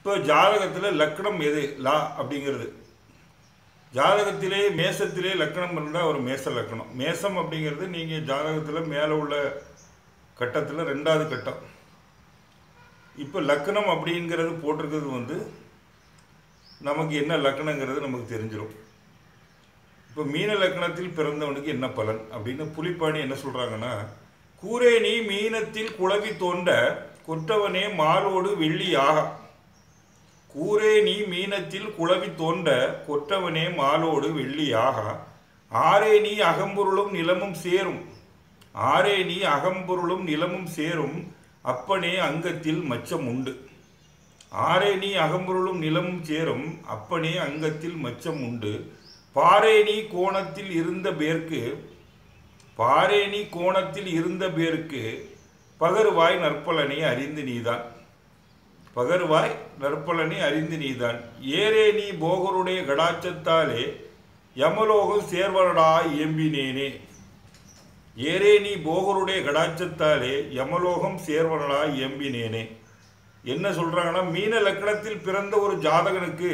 இப்போ ஜாதகத்தில் லக்னம் எது லா அப்படிங்கிறது ஜாதகத்திலே மேசத்திலே லக்னம் இருந்தால் ஒரு மேச லக்னம் மேசம் அப்படிங்கிறது நீங்கள் ஜாதகத்தில் மேலே உள்ள கட்டத்தில் ரெண்டாவது கட்டம் இப்போ லக்னம் அப்படிங்கிறது போட்டிருக்கிறது வந்து நமக்கு என்ன லக்னங்கிறது நமக்கு தெரிஞ்சிடும் இப்போ மீன லக்னத்தில் பிறந்தவனுக்கு என்ன பலன் அப்படின்னு புலிப்பாணி என்ன சொல்கிறாங்கன்னா கூரேணி மீனத்தில் குளவி தோண்ட கொற்றவனே மாலோடு வெள்ளி ஆகா கூரேணி மீனத்தில் குளவி தோண்ட கொற்றவனே மாலோடு வெள்ளி ஆகா ஆரேணி அகம்பொருளும் நிலமும் சேரும் ஆரேணி அகம்பொருளும் நிலமும் சேரும் அப்பனே அங்கத்தில் மச்சம் உண்டு ஆரேணி அகம்பொருளும் நிலமும் சேரும் அப்பனே அங்கத்தில் மச்சம் உண்டு பாரேணி கோணத்தில் இருந்த பேர்க்கு பாரேணி கோணத்தில் இருந்த பேருக்கு பகருவாய் நற்பலனை அறிந்து நீதான் பகருவாய் நற்பலனை அறிந்து நீதான் ஏரேனி போகருடைய கடாச்சத்தாலே யமலோகம் சேர்வரடா எம்பினேனே ஏரேனி போகருடைய கடாச்சத்தாலே யமலோகம் சேர்வரடா எம்பினேனே என்ன சொல்றாங்கன்னா மீன லக்கணத்தில் பிறந்த ஒரு ஜாதகனுக்கு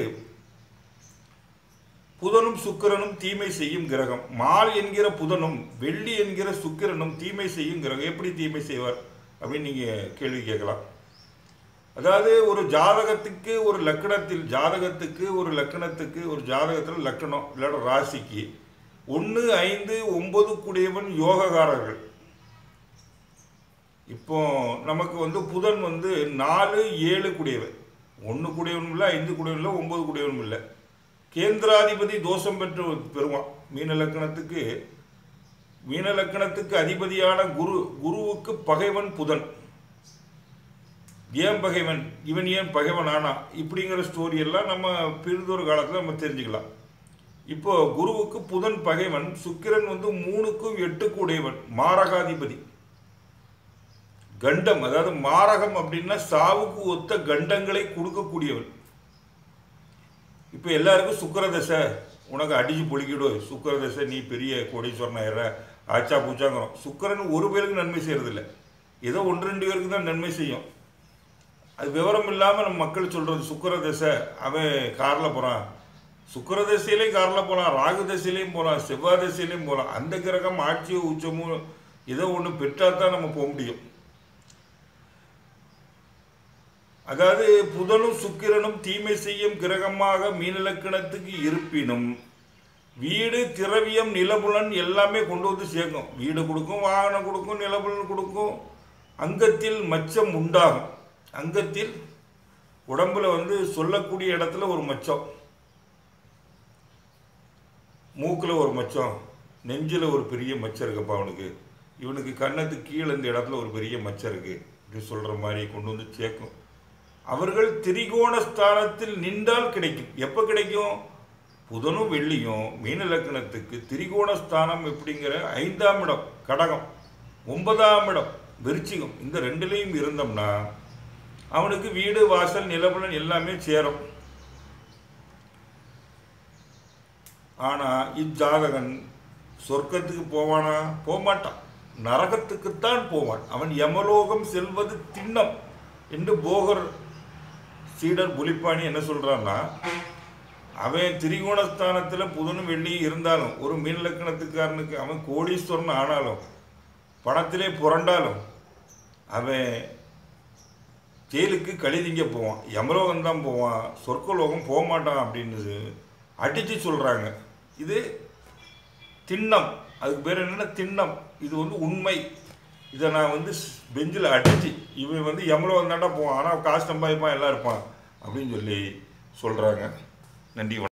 புதனும் சுக்கிரனும் தீமை செய்யும் கிரகம் மால் என்கிற புதனும் வெள்ளி என்கிற சுக்கிரனும் தீமை செய்யும் கிரகம் எப்படி தீமை செய்வார் அப்படின்னு நீங்க கேள்வி கேட்கலாம் அதாவது ஒரு ஜாதகத்துக்கு ஒரு லக்கணத்தில் ஜாதகத்துக்கு ஒரு லக்கணத்துக்கு ஒரு ஜாதகத்தில் லக்கணம் இல்லாட்ட ராசிக்கு ஒன்று ஐந்து ஒன்பது கூடியவன் யோககாரர்கள் இப்போ நமக்கு வந்து புதன் வந்து நாலு ஏழு கூடியவன் ஒன்று கூடியவனும் இல்லை ஐந்து கூடியவன் இல்லை ஒன்பது கூடியவனும் இல்லை கேந்திராதிபதி தோஷம் பெற்று பெறுவான் மீன லக்கணத்துக்கு மீன லக்கணத்துக்கு அதிபதியான குரு குருவுக்கு பகைவன் புதன் ஏன் பகைவன் இவன் ஏன் பகைவன் ஆனா இப்படிங்கிற ஸ்டோரி எல்லாம் நம்ம பிறிதொரு காலத்தில் நம்ம தெரிஞ்சுக்கலாம் இப்போ குருவுக்கு புதன் பகைவன் சுக்கிரன் வந்து மூணுக்கும் எட்டுக்கு உடையவன் மாரகாதிபதி கண்டம் அதாவது மாரகம் அப்படின்னா சாவுக்கு ஒத்த கண்டங்களை கொடுக்கக்கூடியவன் இப்போ எல்லாருக்கும் சுக்கரதசை உனக்கு அடிச்சு பொழிக்கிடும் சுக்கரதசை நீ பெரிய கோடீஸ்வரன் ஆயிடுற ஆச்சா பூச்சாங்கிறோம் சுக்கரன் ஒரு பேருக்கு நன்மை செய்யறதில்ல ஏதோ ஒன்று ரெண்டு பேருக்கு தான் நன்மை செய்யும் அது விவரம் இல்லாமல் நம்ம மக்கள் சொல்கிறது சுக்கரதசை அவன் காரில் போகிறான் சுக்கரதசையிலையும் காரில் போகலாம் ராகு தசையிலையும் போகலாம் செவ்வாய் தசையிலையும் போகலாம் அந்த கிரகம் ஆட்சியோ உச்சமோ ஏதோ ஒன்று பெற்றால் தான் நம்ம போக முடியும் அதாவது புதனும் சுக்கிரனும் தீமை செய்யும் கிரகமாக மீனலக்கணத்துக்கு இருப்பினும் வீடு திரவியம் நிலபுலன் எல்லாமே கொண்டு வந்து சேர்க்கும் வீடு கொடுக்கும் வாகனம் கொடுக்கும் நிலபுலன் கொடுக்கும் அங்கத்தில் மச்சம் உண்டாகும் அங்கத்தில் உடம்புல வந்து சொல்லக்கூடிய இடத்துல ஒரு மச்சம் மூக்கில் ஒரு மச்சம் நெஞ்சில் ஒரு பெரிய மச்சம் இருக்குப்பா அவனுக்கு இவனுக்கு கன்னத்துக்கு கீழே இந்த இடத்துல ஒரு பெரிய மச்சம் இருக்கு இப்படி சொல்கிற மாதிரி கொண்டு வந்து சேர்க்கும் அவர்கள் திரிகோண ஸ்தானத்தில் நின்றால் கிடைக்கும் எப்போ கிடைக்கும் புதனும் வெள்ளியும் மீன லக்னத்துக்கு திரிகோண ஸ்தானம் எப்படிங்கிற ஐந்தாம் இடம் கடகம் ஒன்பதாம் இடம் விருச்சிகம் இந்த ரெண்டுலேயும் இருந்தோம்னா அவனுக்கு வீடு வாசல் நிலபலன் எல்லாமே சேரும் ஆனால் இஜாதகன் சொர்க்கத்துக்கு போவானா போக மாட்டான் நரகத்துக்குத்தான் போவான் அவன் யமலோகம் செல்வது திண்ணம் என்று போகர் சீடர் புலிப்பாணி என்ன சொல்றான்னா அவன் திரிகோணஸ்தானத்தில் புதனும் வெள்ளியும் இருந்தாலும் ஒரு மீன் லக்கணத்துக்காரனுக்கு அவன் கோடீஸ்வரன் ஆனாலும் பணத்திலே புரண்டாலும் அவன் ஜெயிலுக்கு கழிதிங்க போவான் யமலோகம் தான் போவான் சொர்க்கலோகம் போக மாட்டான் அப்படின்னு அடித்து சொல்கிறாங்க இது திண்ணம் அதுக்கு பேர் என்னென்னா திண்ணம் இது வந்து உண்மை இதை நான் வந்து பெஞ்சில் அடிச்சு இவன் வந்து யமலோகம் தாண்டா போவான் ஆனால் காசு சம்பாதிப்பான் எல்லாம் இருப்பான் அப்படின்னு சொல்லி சொல்கிறாங்க நன்றி வணக்கம்